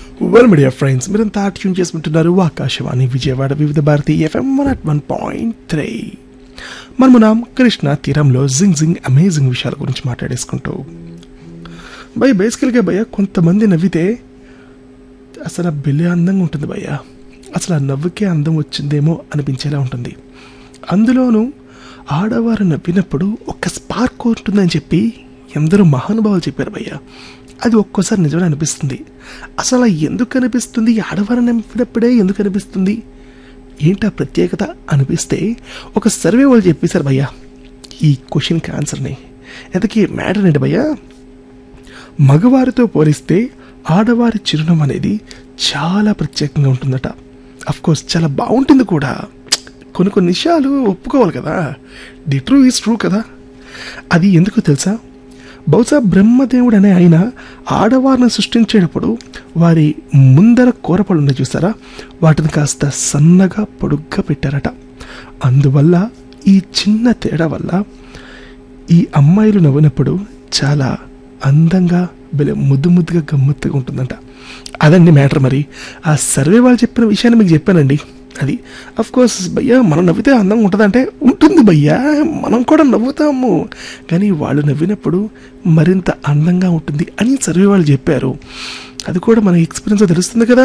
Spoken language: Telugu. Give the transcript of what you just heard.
వెల్ మీడియా ఫ్రెండ్స్ మీరంతా ట్యూన్ చేసుకుంటున్నారు Akashvani Vijayawada Vividha Bharati FM one at one point three మనము నాం కృష్ణ తీరంలో జింగ్ జింగ్ అమేజింగ్ విషయాల గురించి మాట్లాడేసుకుంటూ భయ బేసికల్గా భయ్య కొంతమంది నవ్వితే అసలు ఆ బిల్లి అందంగా ఉంటుంది భయ్య అసలు ఆ నవ్వుకే అందం వచ్చిందేమో అనిపించేలా ఉంటుంది అందులోనూ ఆడవారు నవ్వినప్పుడు ఒక స్పార్క్ ఉంటుందని చెప్పి ఎందరో మహానుభావులు చెప్పారు భయ్య అది ఒక్కోసారి నిజమే అనిపిస్తుంది అసలు ఎందుకు అనిపిస్తుంది ఆడవారు నవ్వినప్పుడే ఎందుకు అనిపిస్తుంది ఏంటా ప్రత్యేకత అనిపిస్తే ఒక సర్వే వాళ్ళు చెప్పేశారు భయ్య ఈ క్వశ్చన్కి ఆన్సర్ని ఎంతకీ మ్యాటర్ ఏంటి భయ్యా మగవారితో పోలిస్తే ఆడవారి చిరునవ్వు అనేది చాలా ప్రత్యేకంగా ఉంటుందట అఫ్ కోర్స్ చాలా బాగుంటుంది కూడా కొన్ని కొన్ని విషయాలు ఒప్పుకోవాలి కదా ది ట్రూ ఈజ్ ట్రూ కదా అది ఎందుకు తెలుసా బహుశా బ్రహ్మదేవుడు అనే ఆయన ఆడవారిని సృష్టించేటప్పుడు వారి ముందర కూరపళ్ళు ఉన్నాయి చూసారా వాటిని కాస్త సన్నగా పొడుగ్గా పెట్టారట అందువల్ల ఈ చిన్న తేడా వల్ల ఈ అమ్మాయిలు నవ్వినప్పుడు చాలా అందంగా భలే ముద్దు ముద్దుగా గమ్మత్తుగా ఉంటుందంట అదండి మ్యాటర్ మరి ఆ సర్వే వాళ్ళు చెప్పిన విషయాన్ని మీకు చెప్పానండి అది అఫ్ కోర్స్ భయ్యా మనం నవ్వితే అందంగా ఉంటుందంటే ఉంటుంది భయ్యా మనం కూడా నవ్వుతాము కానీ వాళ్ళు నవ్వినప్పుడు మరింత అందంగా ఉంటుంది అని సర్వే వాళ్ళు చెప్పారు అది కూడా మన ఎక్స్పీరియన్స్ తెలుస్తుంది కదా